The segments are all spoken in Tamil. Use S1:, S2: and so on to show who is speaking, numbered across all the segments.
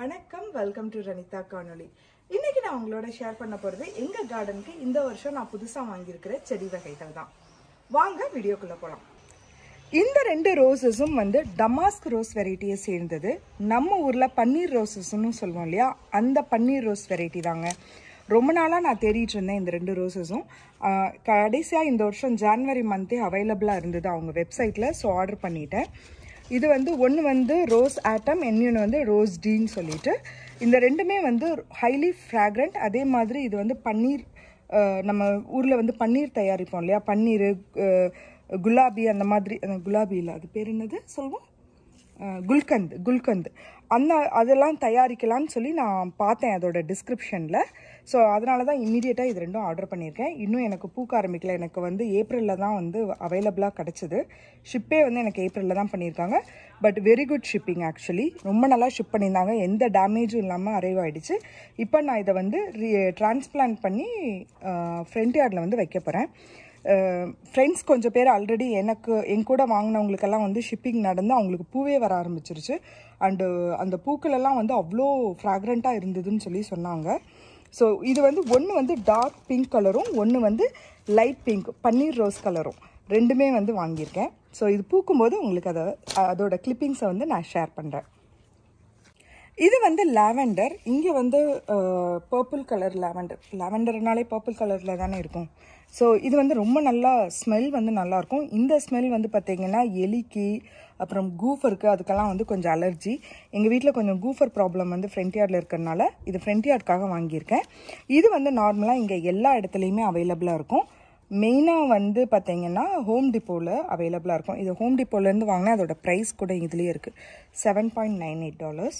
S1: வணக்கம் வெல்கம் டு ரனிதா காணொளி இன்னைக்கு நான் உங்களோட ஷேர் பண்ண போறது எங்க கார்டனுக்கு இந்த வருஷம் நான் புதுசா வாங்கியிருக்கிற செடி வகைகள் தான் வாங்க வீடியோக்குள்ள போலாம் இந்த ரெண்டு ரோசஸும் வந்து டமாஸ்க் ரோஸ் வெரைட்டியை சேர்ந்தது நம்ம ஊர்ல பன்னீர் ரோசஸ்னு சொல்லுவோம் இல்லையா அந்த பன்னீர் ரோஸ் வெரைட்டி தாங்க ரொம்ப நாளாக நான் தேடிட்டு இருந்தேன் இந்த ரெண்டு ரோசஸும் கடைசியாக இந்த வருஷம் ஜான்வரி மந்த்தே அவைலபிளாக இருந்தது அவங்க வெப்சைட்டில் ஸோ ஆர்டர் பண்ணிட்டேன் இது வந்து ஒன்று வந்து ரோஸ் ஆட்டம் இன்னொன்று வந்து ரோஸ் டீன்னு சொல்லிட்டு இந்த ரெண்டுமே வந்து ஹைலி ஃப்ராக்ரண்ட் அதே மாதிரி இது வந்து பன்னீர் அஹ், நம்ம ஊரில் வந்து பன்னீர் தயாரிப்போம் இல்லையா பன்னீர் அஹ், குலாபி அந்த மாதிரி அந்த குலாபி இல்லை அது பேர் என்னது சொல்லுவோம் அஹ், குல்கந்த் குல்கந்த் அந்த அதெல்லாம் தயாரிக்கலாம்னு சொல்லி நான் பார்த்தேன் அதோட டிஸ்கிரிப்ஷனில் ஸோ அதனால தான் இம்மீடியட்டாக இது ரெண்டும் ஆர்டர் பண்ணியிருக்கேன் இன்னும் எனக்கு பூக்க ஆரம்பிக்கல எனக்கு வந்து ஏப்ரலில் தான் வந்து அவைலபிளாக கிடச்சிது ஷிப்பே வந்து எனக்கு ஏப்ரலில் தான் பண்ணியிருக்காங்க but very good shipping actually ரொம்ப நல்லா ஷிப் பண்ணியிருந்தாங்க எந்த டேமேஜும் இல்லாமல் அரைவ் ஆயிடுச்சு இப்போ நான் இதை வந்து டிரான்ஸ்பிளான்ட் பண்ணி ஃப்ரண்ட் யார்டில் வந்து வைக்க போகிறேன் ஃப்ரெண்ட்ஸ் கொஞ்சம் பேர் ஆல்ரெடி எனக்கு என் கூட வாங்கினவங்களுக்கெல்லாம் வந்து ஷிப்பிங் நடந்து அவங்களுக்கு பூவே வர ஆரம்பிச்சிருச்சு அண்டு அந்த பூக்கள் எல்லாம் வந்து அவ்வளோ ஃப்ராக்ரண்ட்டாக இருந்ததுன்னு சொல்லி சொன்னாங்க ஸோ இது வந்து ஒன்று வந்து டார்க் பிங்க் கலரும் ஒன்று வந்து லைட் பிங்க் பன்னீர் ரோஸ் கலரும் ரெண்டுமே வந்து வாங்கியிருக்கேன் ஸோ இது பூக்கும்போது உங்களுக்கு அதை அதோட கிளிப்பிங்ஸை வந்து நான் ஷேர் பண்ணுறேன் இது வந்து லாவெண்டர் இங்கே வந்து பர்பிள் கலர் லாவெண்டர் லாவெண்டர்னாலே பர்பிள் கலரில் தானே இருக்கும் ஸோ இது வந்து ரொம்ப நல்லா ஸ்மெல் வந்து நல்லாயிருக்கும் இந்த ஸ்மெல் வந்து பார்த்திங்கன்னா எலிக்கு அப்புறம் கூஃபருக்கு அதுக்கெல்லாம் வந்து கொஞ்சம் அலர்ஜி எங்கள் வீட்டில் கொஞ்சம் கூஃபர் ப்ராப்ளம் வந்து ஃப்ரண்ட் யார்டில் இருக்கிறனால இது ஃப்ரண்ட் யார்டுக்காக வாங்கியிருக்கேன் இது வந்து நார்மலாக இங்கே எல்லா இடத்துலையுமே அவைலபிளாக இருக்கும் மெயினாக வந்து பார்த்தீங்கன்னா ஹோம் டிப்போவில் அவைலபிளாக இருக்கும் இது ஹோம் டிப்போலேருந்து வாங்கினா அதோட ப்ரைஸ் கூட இதுலேயே இருக்குது seven point nine eight dollars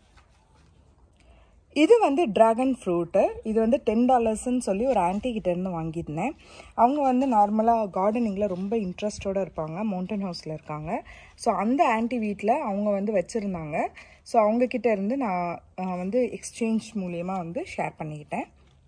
S1: இது வந்து ட்ராகன் ஃப்ரூட்டு இது வந்து டென் டாலர்ஸ்ன்னு சொல்லி ஒரு ஆன்டி கிட்டேருந்து வாங்கியிருந்தேன் அவங்க வந்து நார்மலாக கார்டனிங்கில் ரொம்ப இன்ட்ரெஸ்டோடு இருப்பாங்க மவுண்டன் ஹவுஸில் இருக்காங்க ஸோ அந்த ஆன்டி வீட்டில் அவங்க வந்து வச்சுருந்தாங்க ஸோ அவங்கக்கிட்ட இருந்து நான் அஹ், வந்து எக்ஸ்சேஞ்ச் மூலியமாக வந்து ஷேர் பண்ணிக்கிட்டேன்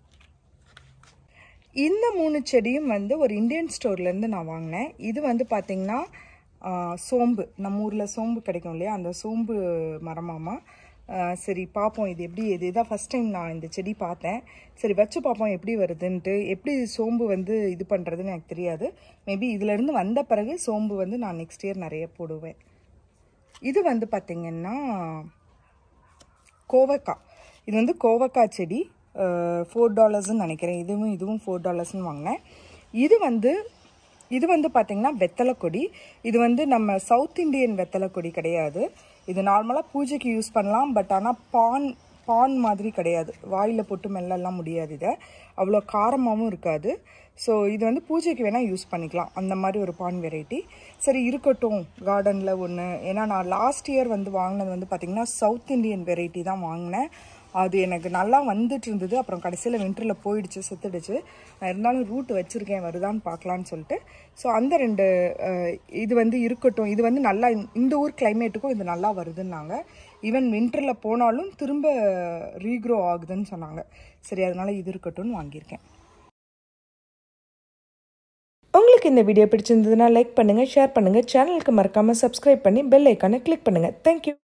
S1: இந்த மூணு செடியும் வந்து ஒரு இந்தியன் ஸ்டோர்லேருந்து நான் வாங்கினேன் இது வந்து பார்த்திங்கன்னா ஆ, சோம்பு நம்ம ஊரில் சோம்பு கிடைக்கும் இல்லையா அந்த சோம்பு மரமாமா ஆ, சரி பார்ப்போம் இது எப்படி இது இதான் ஃபஸ்ட் டைம் நான் இந்த செடி பார்த்தேன் சரி வச்சு பார்ப்போம் எப்படி வருதுன்ட்டு எப்படி சோம்பு வந்து இது பண்ணுறதுன்னு எனக்கு தெரியாது மேபி இதிலேருந்து வந்த பிறகு சோம்பு வந்து நான் நெக்ஸ்ட் இயர் நிறைய போடுவேன் இது வந்து பார்த்திங்கன்னா கோவக்காய் இது வந்து கோவக்காய் செடி ஃபோர் டாலர்ஸ்னு நினைக்கிறேன் இதுவும் இதுவும் ஃபோர் டாலர்ஸ்னு வாங்கினேன் இது வந்து இது வந்து பார்த்திங்கன்னா வெத்தலை கொடி இது வந்து நம்ம சவுத் இந்தியன் வெத்தலை கொடி கிடையாது இது நார்மலாக பூஜைக்கு யூஸ் பண்ணலாம் பட் ஆனால் பான் பான் மாதிரி கிடையாது வாயில் போட்டு மெல்லலாம் முடியாது இதை அவ்வளோ காரமாகவும் இருக்காது ஸோ இது வந்து பூஜைக்கு வேணால் யூஸ் பண்ணிக்கலாம் அந்த மாதிரி ஒரு பான் வெரைட்டி சரி இருக்கட்டும் கார்டனில் ஒன்று ஏன்னா நான் லாஸ்ட் இயர் வந்து வாங்கினது வந்து பார்த்திங்கன்னா சவுத் இந்தியன் வெரைட்டி தான் வாங்கினேன் அது எனக்கு நல்லா வந்துட்டு இருந்தது அப்புறம் கடைசியில் வின்டரில் போயிடுச்சு செத்துடுச்சு நான் இருந்தாலும் ரூட் வச்சுருக்கேன் வருதான்னு பார்க்கலான்னு சொல்லிட்டு ஸோ அந்த ரெண்டு அஹ், இது வந்து இருக்கட்டும் இது வந்து நல்லா இந்த- இந்த ஊர் கிளைமேட்டுக்கும் இது நல்லா வருதுன்னாங்க ஈவன் வின்டரில் போனாலும் திரும்ப ரீக்ரோ ஆகுதுன்னு சொன்னாங்க சரி அதனால இது இருக்கட்டும்னு வாங்கியிருக்கேன்
S2: உங்களுக்கு இந்த வீடியோ பிடிச்சிருந்ததுன்னா லைக் பண்ணுங்கள் ஷேர் பண்ணுங்கள் சேனலுக்கு மறக்காமல் சப்ஸ்கிரைப் பண்ணி பெல் ஐக்கானை கிளிக் பண்ணுங்கள் தேங்க்யூ